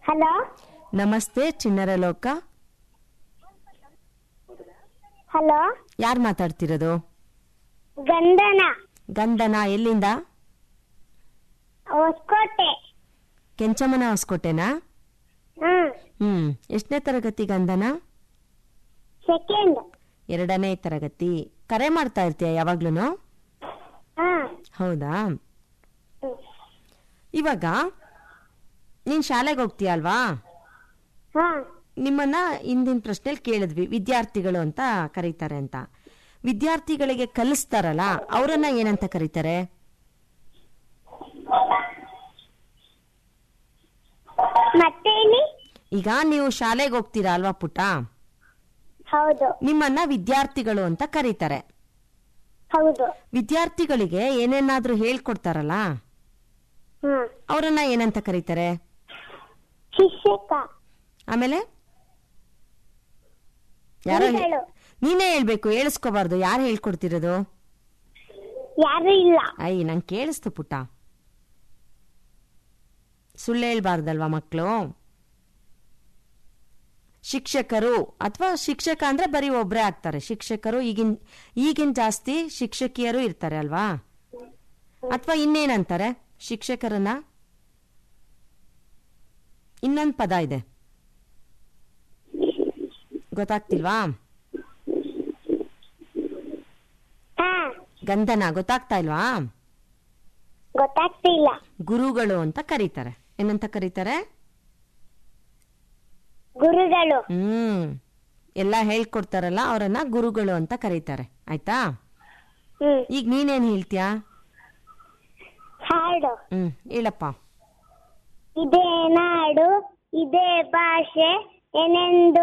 Hello ನಮಸ್ತೆ ಚಿಣ್ಣರ ಲೋಕ ಹಲೋ ಯಾರು ಮಾತಾಡ್ತಿರೋದು ಗಂಧನ ಗಂಧನ ಎಲ್ಲಿಂದ ಹೊಸಕೋಟೆ ಕೆಂಚಮ್ಮನ ಹೊಸಕೋಟೆನಾ ಹ್ಮ್ ಹ್ಮ್ ಎಷ್ಟನೇ ತರಗತಿ ಗಂಧನ ಸೆಕೆಂಡ್ ಎರಡನೇ ತರಗತಿ ಕರೆ ಮಾಡ್ತಾ ಇರ್ತೀಯ ಯಾವಾಗ್ಲೂ ಹಾ ಹೌದಾ ಹ್ಮ್. ಇವಾಗ ನೀನ್ ಶಾಲೆಗೆ ಹೋಗ್ತೀಯ ಅಲ್ವಾ ಹಾ ನಿಮ್ಮನ್ನ ಹಿಂದಿನ ಪ್ರಶ್ನೆಯಲ್ಲಿ ಕೇಳಿದ್ವಿ ವಿದ್ಯಾರ್ಥಿಗಳು ಅಂತ ಕರೀತಾರೆ ಅಂತ ವಿದ್ಯಾರ್ಥಿಗಳಿಗೆ ಕಲಿಸ್ತಾರಲ್ಲ ಅವರನ್ನ ಏನಂತ ಕರೀತಾರೆ ಮತ್ತೆ ಇಲ್ಲಿ ಈಗ ನೀವು ಶಾಲೆಗೆ ಹೋಗ್ತೀರಾ ಅಲ್ವಾ ಪುಟ್ಟ ಹೌದು ನಿಮ್ಮನ್ನ ವಿದ್ಯಾರ್ಥಿಗಳು ಅಂತ ಕರೀತಾರೆ ಹೌದು ವಿದ್ಯಾರ್ಥಿಗಳಿಗೆ ಏನೇನಾದ್ರೂ ಹೇಳ್ಕೊಡ್ತಾರಲ್ಲ ಹ್ಮ್ ಅವರನ್ನ ಏನಂತ ಕರೀತಾರೆ ಶಿಕ್ಷಕ ಆಮೇಲೆ ಯಾರೋ ಹೇ- ಗುರುಗಳು. ನೀನೇ ಹೇಳ್ಬೇಕು ಹೇಳಿಸ್ಕೋಬಾರ್ದು ಯಾರು ಹೇಳ್ಕೊಡ್ತಿರೋದು ಯಾರು ಇಲ್ಲ ಅಯ್ಯ ನಂಗೆ ಕೇಳಿಸ್ತು ಪುಟ್ಟ ಸುಳ್ಳು ಹೇಳ್ಬಾರ್ದಲ್ವಾ ಮಕ್ಕಳು ಶಿಕ್ಷಕರು ಅಥವಾ ಶಿಕ್ಷಕ ಅಂದ್ರೆ ಬರೀ ಒಬ್ರೇ ಆಗ್ತಾರೆ ಶಿಕ್ಷಕರು ಈಗಿನ ಈಗಿನ ಜಾಸ್ತಿ ಶಿಕ್ಷಕಿಯರು ಇರ್ತಾರೆ ಅಲ್ವಾ ಅಥವಾ ಇನ್ನೇನಂತಾರೆ ಶಿಕ್ಷಕರನ್ನ ಇನ್ನೊಂದು ಪದ ಇದೆ ಗೊತ್ತಾಗ್ತಿಲ್ವಾ ಹಾ ಗಂಧನ ಗೊತ್ತಾಗ್ತಾ ಇಲ್ವಾ ಗೊತ್ತಾಗ್ತಿಲ್ಲ ಗುರುಗಳು ಅಂತ ಕರೀತಾರೆ ಏನಂತ ಕರೀತಾರೆ ಗುರುಗಳು ಹ್ಮ್ ಎಲ್ಲ ಹೇಳ್ಕೊಡ್ತಾರಲ್ಲ ಅವರನ್ನ ಗುರುಗಳು ಅಂತ ಕರೀತಾರೆ ಆಯ್ತಾ ಹ್ಮ್ ಈಗ ನೀನೇನ್ ಹೇಳ್ತೀಯಾ ಹಾಡು ಹ್ಮ್ ಹೇಳಪ್ಪ ಇದೇ ನಾಡು ಇದೇ ಭಾಷೆ ಏನೆಂದು